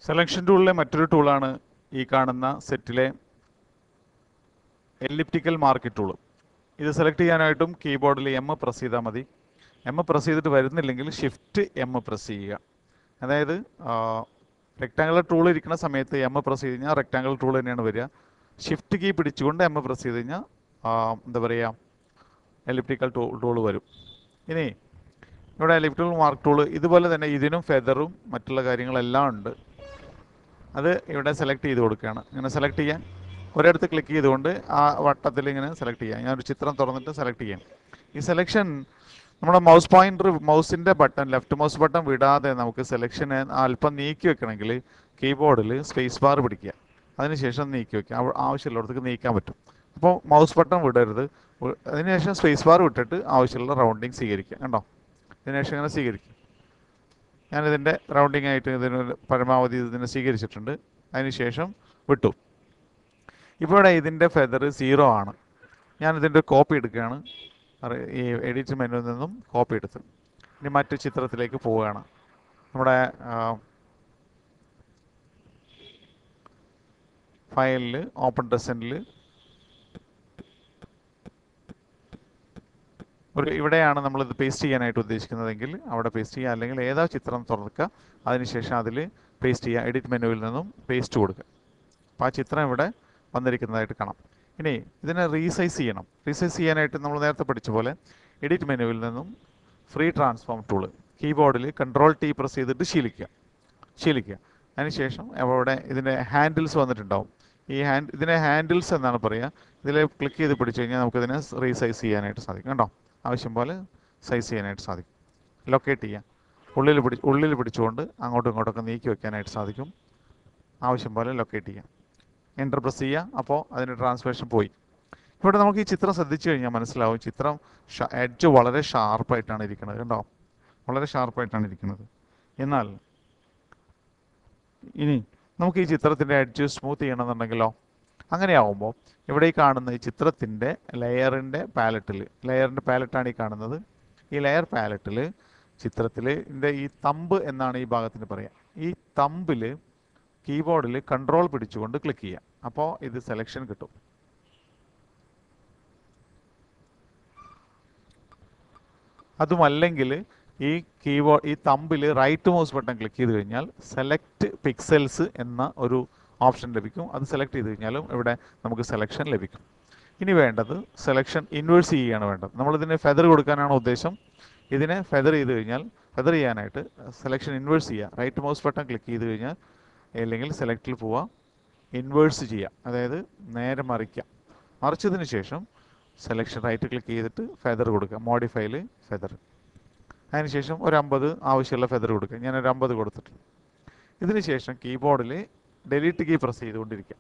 selection ടൂളിലെ മറ്റൊരു ടൂളാണ് ഈ കാണുന്ന സെറ്റിലെ എലിപ്റ്റിക്കൽ മാർക്ക് ടൂൾ ഇത് സെലക്ട് ചെയ്യാനായിട്ടും കീബോർഡിൽ എം പ്രസ് ചെയ്താൽ മതി എം പ്രസ് ചെയ്തിട്ട് വരുന്നില്ലെങ്കിൽ ഷിഫ്റ്റ് എം പ്രസ് ചെയ്യുക അതായത് റെക്ടാങ്കുലർ ടൂൾ ഇരിക്കുന്ന സമയത്ത് എം പ്രസ് ചെയ്ത് കഴിഞ്ഞാൽ റെക്ടാങ്കുലർ ടൂൾ തന്നെയാണ് വരിക ഷിഫ്റ്റ് കീ പിടിച്ചുകൊണ്ട് എം പ്രസ് ചെയ്ത് കഴിഞ്ഞാൽ ആ, എന്താ പറയുക എലിപ്റ്റിക്കൽ ടൂ ടൂൾ വരും ഇനി ഇവിടെ എലിപ്റ്റിക്കൽ മാർക്ക് ടൂൾ ഇതുപോലെ തന്നെ ഇതിനും ഫെദറും മറ്റുള്ള കാര്യങ്ങളെല്ലാം ഉണ്ട് അത് ഇവിടെ സെലക്ട് ചെയ്ത് കൊടുക്കുകയാണ് ഇങ്ങനെ സെലക്ട് ചെയ്യാൻ ഒരിടത്ത് ക്ലിക്ക് ചെയ്തുകൊണ്ട് ആ വട്ടത്തിൽ ഇങ്ങനെ സെലക്ട് ചെയ്യാം ഞാനൊരു ചിത്രം തുറന്നിട്ട് സെലക്ട് ചെയ്യാം ഈ സെലക്ഷൻ നമ്മുടെ മൗസ് പോയിന്റർ മൗസിൻ്റെ ബട്ടൺ ലെഫ്റ്റ് മൗസ് ബട്ടൺ വിടാതെ നമുക്ക് സെലക്ഷനെ അല്പം നീക്കി വെക്കണമെങ്കിൽ കീബോർഡിൽ സ്പേസ് ബാർ പിടിക്കുക അതിനുശേഷം നീക്കി വെക്കുക അവ- ആവശ്യമുള്ളിടത്തേക്ക് നീക്കാൻ പറ്റും അപ്പോൾ മൗസ് ബട്ടൺ വിടരുത് ഉ- അതിനുശേഷം സ്പേസ് ബാർ വിട്ടിട്ട് ആവശ്യമുള്ള റൗണ്ടിങ് സ്വീകരിക്കുക കണ്ടോ ഇതിനുശേഷം ഇങ്ങനെ സ്വീകരിക്കും ഞാനിതിൻ്റെ റൗണ്ടിങ് ആയിട്ട് ഇതിന് പരമാവധി ഇതിനെ സ്വീകരിച്ചിട്ടുണ്ട് അതിനുശേഷം വിട്ടു ഇപ്പോൾ ഇവിടെ ഇതിൻ്റെ ഫെദർ സീറോ ആണ് ഞാൻ ഇതിൻ്റെ കോപ്പി എടുക്കുകയാണ് അറി- ഈ എഡിറ്റ് മെനുവിൽ നിന്നും കോപ്പി എടുത്ത് ഇനി മറ്റു ചിത്രത്തിലേക്ക് പോവുകയാണ് നമ്മുടെ ഫയലിൽ ഓപ്പൺ ഡെസൻറ്റിൽ ഒരു ഇവിടെയാണ് നമ്മളിത് പേസ്റ്റ് ചെയ്യാനായിട്ട് ഉദ്ദേശിക്കുന്നതെങ്കിൽ അവിടെ പേസ്റ്റ് ചെയ്യുക അല്ലെങ്കിൽ ഏതാ ചിത്രം തുറക്കുക അതിനുശേഷം അതിൽ പേസ്റ്റ് ചെയ്യുക എഡിറ്റ് മെനുവിൽ നിന്നും പേസ്റ്റ് കൊടുക്കുക അപ്പോൾ ആ ചിത്രം ഇവിടെ വന്നിരിക്കുന്നതായിട്ട് കാണാം ഇനി ഇതിനെ റീസൈസ് ചെയ്യണം റീസൈസ് ചെയ്യാനായിട്ട് നമ്മൾ നേരത്തെ പഠിച്ച പോലെ എഡിറ്റ് മെനുവിൽ നിന്നും ഫ്രീ ട്രാൻസ്ഫോം ടൂള് കീബോർഡിൽ കൺട്രോൾ ടി പ്രസ് ചെയ്തിട്ട് ശീലിക്കുക ശീലിക്കുക അതിനുശേഷം അവിടെ ഇതിൻ്റെ ഹാൻഡിൽസ് വന്നിട്ടുണ്ടാവും ഈ ഹാൻഡ് ഇതിനെ ഹാൻഡിൽസ് എന്നാണ് പറയുക ഇതിൽ ക്ലിക്ക് ചെയ്ത് പിടിച്ചു കഴിഞ്ഞാൽ നമുക്കിതിനെ റീസൈസ് ചെയ്യാനായിട്ട് സാധിക്കും കണ്ടോ ആവശ്യം പോലെ സൈസ് ചെയ്യാനായിട്ട് സാധിക്കും ലൊക്കേറ്റ് ചെയ്യാം ഉള്ളിൽ പിടി ഉള്ളിൽ പിടിച്ചുകൊണ്ട് അങ്ങോട്ടും ഇങ്ങോട്ടൊക്കെ നീക്കി വെക്കാനായിട്ട് സാധിക്കും ആവശ്യം പോലെ ലൊക്കേറ്റ് ചെയ്യാം എൻ്റർ പ്രസ് ചെയ്യുക അപ്പോൾ അതിൻ്റെ ട്രാൻസ്ലേഷൻ പോയി ഇവിടെ നമുക്ക് ഈ ചിത്രം ശ്രദ്ധിച്ചു കഴിഞ്ഞാൽ മനസ്സിലാവും ചിത്രം എഡ്ജ് വളരെ ഷാർപ്പായിട്ടാണ് ഇരിക്കുന്നത് കണ്ടോ വളരെ ഷാർപ്പായിട്ടാണ് ഇരിക്കുന്നത് എന്നാൽ ഇനി നമുക്ക് ഈ ചിത്രത്തിൻ്റെ എഡ്ജ് സ്മൂത്ത് ചെയ്യണമെന്നുണ്ടെങ്കിലോ അങ്ങനെയാവുമ്പോൾ ഇവിടെ ഈ കാണുന്ന ഈ ചിത്രത്തിൻ്റെ ലെയറിൻ്റെ പാലറ്റിൽ ലെയറിൻ്റെ പാലറ്റാണ് ഈ കാണുന്നത് ഈ ലെയർ പാലറ്റിൽ ചിത്രത്തിൽ ഇതിൻ്റെ ഈ തമ്പ് എന്നാണ് ഈ ഭാഗത്തിന് പറയുക ഈ തമ്പിൽ കീബോർഡിൽ കൺട്രോൾ പിടിച്ചുകൊണ്ട് ക്ലിക്ക് ചെയ്യാം അപ്പോൾ ഇത് സെലക്ഷൻ കിട്ടും അതുമല്ലെങ്കിൽ ഈ കീബോർഡ് ഈ തമ്പിൽ റൈറ്റ് മൗസ് ബട്ടൺ ക്ലിക്ക് ചെയ്ത് കഴിഞ്ഞാൽ സെലക്ട് പിക്സൽസ് എന്ന ഒരു ഓപ്ഷൻ ലഭിക്കും അത് സെലക്ട് ചെയ്ത് കഴിഞ്ഞാലും ഇവിടെ നമുക്ക് സെലക്ഷൻ ലഭിക്കും ഇനി വേണ്ടത് സെലക്ഷൻ ഇൻവേഴ്സ് ചെയ്യുകയാണ് വേണ്ടത് നമ്മളിതിന് ഫെദർ കൊടുക്കാനാണ് ഉദ്ദേശം ഇതിനെ ഫെദർ ചെയ്ത് കഴിഞ്ഞാൽ ഫെദർ ചെയ്യാനായിട്ട് സെലക്ഷൻ ഇൻവേഴ്സ് ചെയ്യുക റൈറ്റ് മൗസ് ബട്ടൺ ക്ലിക്ക് ചെയ്ത് കഴിഞ്ഞാൽ അല്ലെങ്കിൽ സെലക്റ്റിൽ പോവുക ഇൻവേഴ്സ് ചെയ്യുക അതായത് നേരെ മറിക്കുക മറിച്ചതിന് ശേഷം സെലക്ഷൻ റൈറ്റ് ക്ലിക്ക് ചെയ്തിട്ട് ഫെദർ കൊടുക്കുക മോഡിഫൈയിൽ ഫെദർ അതിനുശേഷം ഒരു അമ്പത് ആവശ്യമുള്ള ഫെദർ കൊടുക്കുക ഞാൻ ഒരു അമ്പത് കൊടുത്തിട്ടുണ്ട് ഇതിന് ശേഷം കീബോർഡിൽ ഡെലീറ്റ് കീ പ്രസ് ചെയ്തുകൊണ്ടിരിക്കുക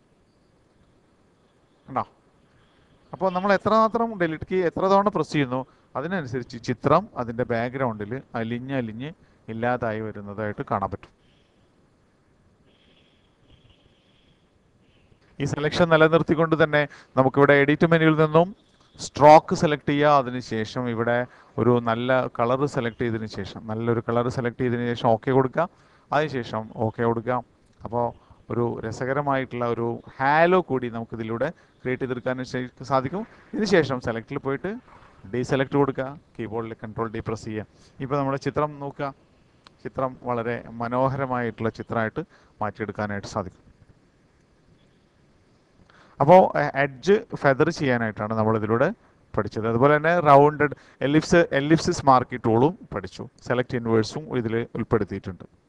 കണ്ടോ അപ്പോൾ നമ്മൾ എത്രമാത്രം ഡെലിറ്റ് കീ എത്ര തവണ പ്രസ് ചെയ്യുന്നു അതിനനുസരിച്ച് ചിത്രം അതിൻ്റെ ബാക്ക്ഗ്രൗണ്ടിൽ അലിഞ്ഞ് അലിഞ്ഞ് ഇല്ലാതായി വരുന്നതായിട്ട് കാണാൻ പറ്റും ഈ സെലക്ഷൻ നിലനിർത്തിക്കൊണ്ട് തന്നെ നമുക്കിവിടെ എഡിറ്റ് മെനുവിൽ നിന്നും സ്ട്രോക്ക് സെലക്ട് ചെയ്യുക അതിനുശേഷം ഇവിടെ ഒരു നല്ല കളർ സെലക്ട് ചെയ്തതിന് ശേഷം നല്ലൊരു കളർ സെലക്ട് ചെയ്തതിന് ശേഷം ഓക്കെ കൊടുക്കുക അതിനുശേഷം ഓക്കെ കൊടുക്കുക അപ്പോൾ ഒരു രസകരമായിട്ടുള്ള ഒരു ഹാലോ കൂടി നമുക്കിതിലൂടെ ക്രിയേറ്റ് ചെയ്തെടുക്കാൻ ശേ- സാധിക്കും ഇതിനുശേഷം സെലക്റ്റിൽ പോയിട്ട് ഡീസെലക്ട് കൊടുക്കുക കീബോർഡിൽ കൺട്രോൾ ഡി പ്രസ് ചെയ്യുക ഇപ്പോൾ നമ്മുടെ ചിത്രം നോക്കുക ചിത്രം വളരെ മനോഹരമായിട്ടുള്ള ചിത്രമായിട്ട് മാറ്റിയെടുക്കാനായിട്ട് സാധിക്കും അപ്പോൾ എഡ്ജ് ഫെദർ ചെയ്യാനായിട്ടാണ് നമ്മൾ ഇതിലൂടെ പഠിച്ചത് അതുപോലെ തന്നെ റൗണ്ടഡ് എലിപ്സ് എലിപ്സിസ് മാർക്ക് ടൂളും പഠിച്ചു സെലക്ട് ഇൻവേഴ്സും ഇതിൽ ഉൾപ്പെടുത്തിയിട്ടുണ്ട്